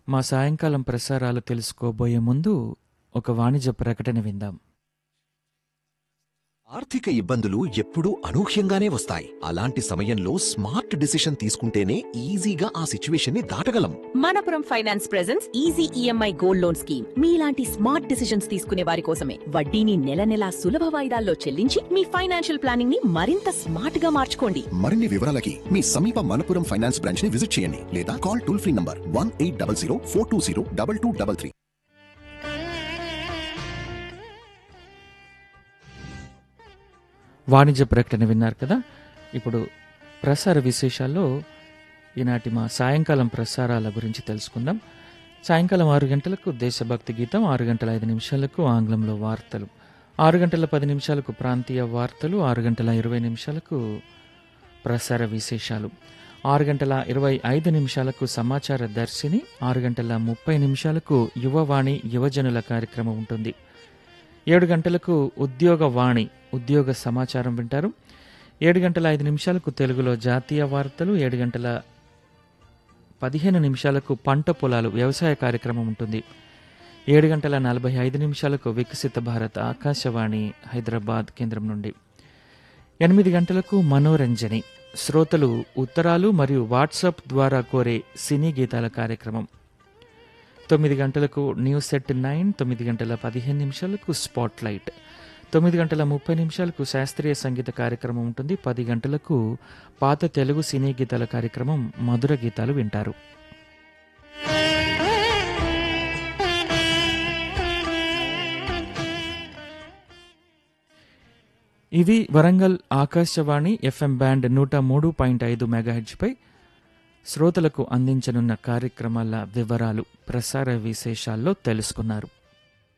మా సాయంకాలం ప్రసారాలు తెలుసుకోబోయే ముందు ఒక వాణిజ్య ప్రకటన విందాం ఆర్థిక ఇబ్బందులు ఎప్పుడూ అనూహ్యంగానే వస్తాయి అలాంటి సమయంలో స్మార్ట్ డిసిషన్ తీసుకుంటేనే ఈజీగా ఆ సిచ్యువేషన్ ని దాటగలం Manappuram finance presents easy EMI gold loan scheme మీలాంటి స్మార్ట్ డిసిషన్స్ తీసుకునే వారి కోసమే వడ్డీని నెల నెలా సులభ వాయిదాల్లో చెల్లించి మీ ఫైనాన్షియల్ ప్లానింగ్ ని మరింత స్మార్ట్ గా మార్చుకోండి మరిన్ని వివరాలకి మీ సమీప మనపురం ఫైనాన్స్ బ్రాంచ్ ని విజిట్ చేయండి లేదా call toll free number one eight double zero four two zero double two double three వాణిజ్య ప్రకటన విన్నారు కదా ఇప్పుడు ప్రసార విశేషాల్లో ఈనాటి మా సాయంకాలం ప్రసారాల గురించి తెలుసుకుందాం సాయంకాలం ఆరు గంటలకు దేశభక్తి గీతం ఆరు గంటల ఐదు నిమిషాలకు ఆంగ్లంలో వార్తలు ఆరు గంటల పది నిమిషాలకు ప్రాంతీయ వార్తలు ఆరు గంటల ఇరవై నిమిషాలకు ప్రసార విశేషాలు ఆరు గంటల ఇరవై ఐదు నిమిషాలకు సమాచార దర్శిని ఆరు గంటల ముప్పై నిమిషాలకు యువవాణి యువజనుల కార్యక్రమం ఉంటుంది ఏడు గంటలకు ఉద్యోగ వాణి ఉద్యోగ సమాచారం వింటారు ఏడు గంటల ఐదు నిమిషాలకు తెలుగులో జాతీయ వార్తలు ఏడు గంటల పదిహేను నిమిషాలకు పంట పొలాలు వ్యవసాయ కార్యక్రమం ఉంటుంది ఏడు గంటల నలభై ఐదు నిమిషాలకు వికసిత భారత్ ఆకాశవాణి హైదరాబాద్ కేంద్రం నుండి ఎనిమిది గంటలకు మనోరంజని శ్రోతలు ఉత్తరాలు మరియు వాట్సాప్ ద్వారా కోరే సినీ గీతాల కార్యక్రమం తొమ్మిది గంటలకు న్యూస్ సెట్ నైన్ తొమ్మిది గంటల పదిహేను నిమిషాలకు స్పాట్ లైట్ తొమ్మిది గంటల ముప్పై నిమిషాలకు శాస్త్రీయ సంగీత కార్యక్రమం ఉంటుంది పది గంటలకు పాత తెలుగు సినీ గీతాల కార్యక్రమం మధుర గీతాలు వింటారు ఇవి వరంగల్ ఆకాశవాణి ఎఫ్ఎం బ్యాండ్ నూట మూడు పాయింట్ ఐదు మెగాహెడ్జ్పై శ్రోతలకు అందించనున్న కార్యక్రమాల వివరాలు ప్రసార విశేషాల్లో తెలుసుకున్నారు